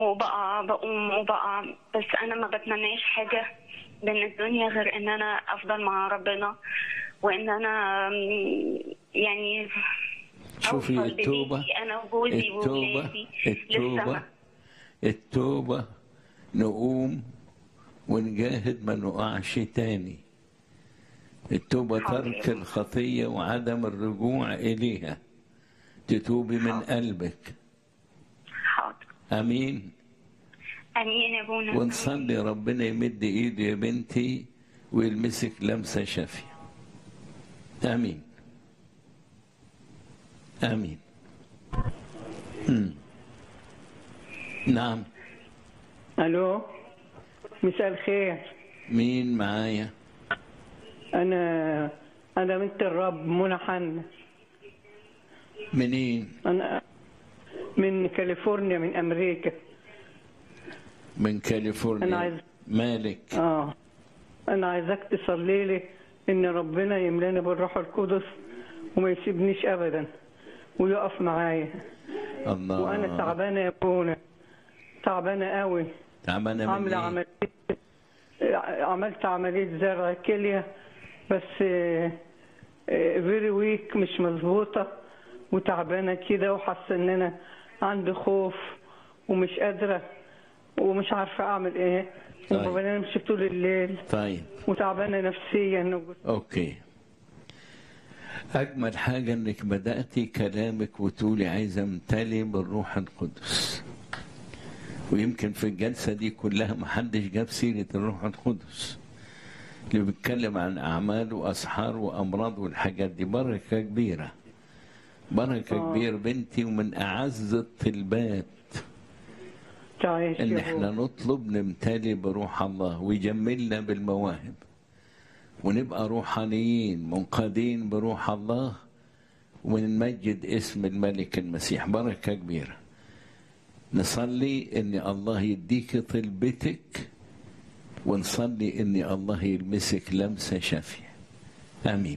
وبقى بقوم وبقى بس انا ما بتمناش حاجه من الدنيا غير ان انا افضل مع ربنا وان انا أم، يعني شوفي أوصل التوبة ببيتي انا وجوزي التوبة وولادي التوبة للسما التوبة نقوم ونجاهد ما نقعش تاني التوبة حاضر. ترك الخطية وعدم الرجوع إليها تتوبي من قلبك حاضر أمين امين يا ابونا ونصلي ربنا يمد إيده يا بنتي ويلمسك لمسة شافية آمين آمين مم. نعم الو مساء الخير مين معايا انا انا بنت الرب منى حنا منين انا من كاليفورنيا من امريكا من أنا كاليفورنيا عايز- مالك اه انا عايزاك تصلي لي ان ربنا يملاني بالروح القدس وما يسيبنيش ابدا ويقف معايا الله وانا تعبانه يا ابونا تعبانه قوي تعبانة من عامله إيه؟ عمليه عملت عمليه زرع كليه بس فيري ويك مش مظبوطه وتعبانه كده وحاسه ان انا عندي خوف ومش قادره ومش عارفه اعمل ايه طيب. وما بنامش طول الليل طيب وتعبانه نفسيا أوكي أجمل حاجة إنك بدأتي كلامك وتقولي عايزة أمتلي بالروح القدس ويمكن في الجلسة دي كلها محدش جاب سيرة الروح القدس اللي بيتكلم عن أعمال وأسحار وأمراض والحاجات دي بركة كبيرة بركة آه. كبيرة بنتي ومن أعز الطلبات تعيش ان يا احنا أبو. نطلب نمتلي بروح الله ويجملنا بالمواهب ونبقى روحانيين منقادين بروح الله ونمجد اسم الملك المسيح بركة كبيرة نصلي ان الله يديك طلبتك ونصلي ان الله يلمسك لمسة شافية امين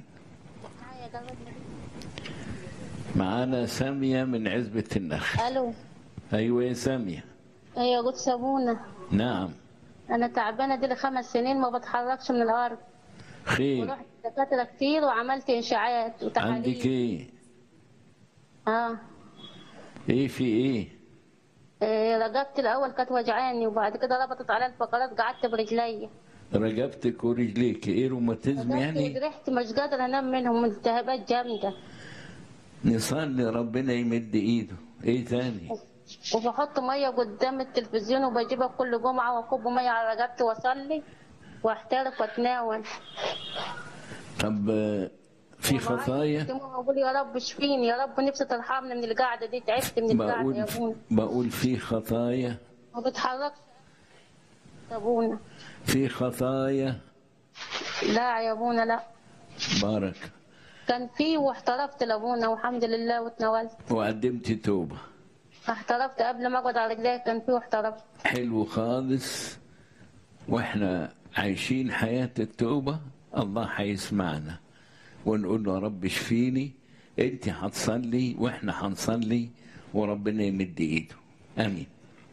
معانا سامية من عزبة النخل الو ايوه يا سامية ايوه قلت سابونا نعم انا تعبانه دي لي خمس سنين ما بتحركش من الارض خير ورحت دكاتره كتير وعملت انشاعات وتحاليل عندك ايه اه ايه في ايه إيه، رقبتي الاول كانت وجعاني وبعد كده ربطت على الفقرات قعدت برجلي رقبتك ورجليك ايه روماتيزم رقبتي يعني ورحت مش قادره انام منهم التهابات جامده نصلي ربنا يمد ايده ايه تاني وبحط ميه قدام التلفزيون وبجيبها كل جمعه واكب ميه على رقبتي واصلي واحترق واتناول طب آه، في خطايا بقول يا رب اشفيني يا رب نفسي ترحمني من القعده دي تعبت من القعده يا بقول ابونا بقول في خطايا ما بتحركش يا ابونا في خطايا لا يا ابونا لا بارك كان في واحترفت لابونا والحمد لله واتناولت وقدمت توبة احترفت قبل ما اقعد على رجلي كان في واحترفت حلو خالص واحنا عايشين حياة التوبة الله هيسمعنا ونقول له يا رب اشفيني انت هتصلي واحنا هنصلي وربنا يمد ايده امين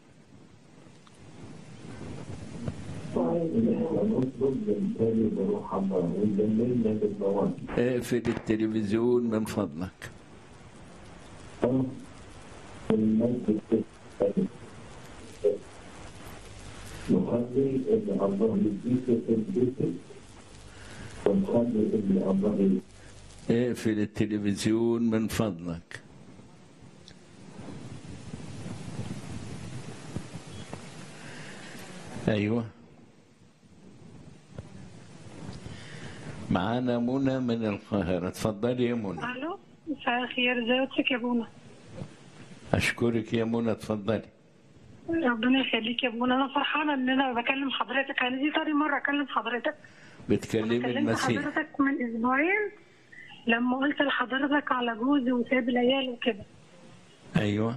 اقفل التلفزيون من فضلك نخلي ان الله يديك تثبتك ونخلي ان الله اقفل التلفزيون من فضلك ايوه معانا منى من القاهرة اتفضلي يا منى الو مساء الخير ازيك يا ابونا اشكرك يا منى اتفضلي ربنا يخليك يا ابونا انا فرحانه ان انا بكلم حضرتك انا دي تاني مره اكلم حضرتك بتكلمي كلمت المسيح حضرتك من اسبوعين لما قلت لحضرتك على جوزي وساب العيال وكده ايوه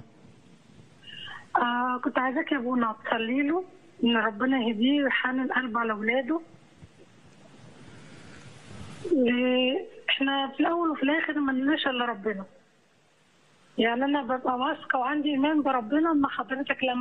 آه كنت عايزاك يا ابونا تصلي له ان ربنا يهديه ويحنن قلبه على اولاده ل- احنا في الاول وفي الاخر ما لناش الا ربنا يعني انا ببقى واثقه وعندي ايمان بربنا ان حضرتك لما